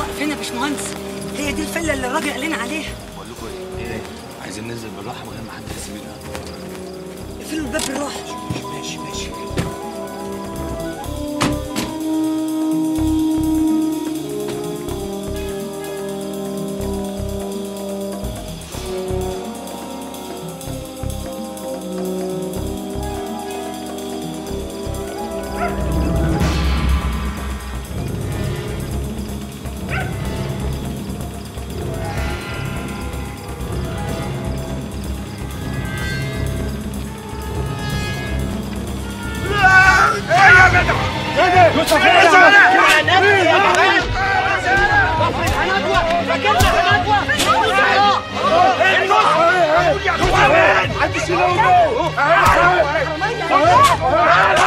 فين يا باشمهندس هي دي الفيلا اللي الراجل قال لنا عليها بقول لكم ايه ايه عايزين ننزل بالراحه من غير ما حد يحس بينا اقفلوا الباب بالراحه ماشي ماشي محدش يلومه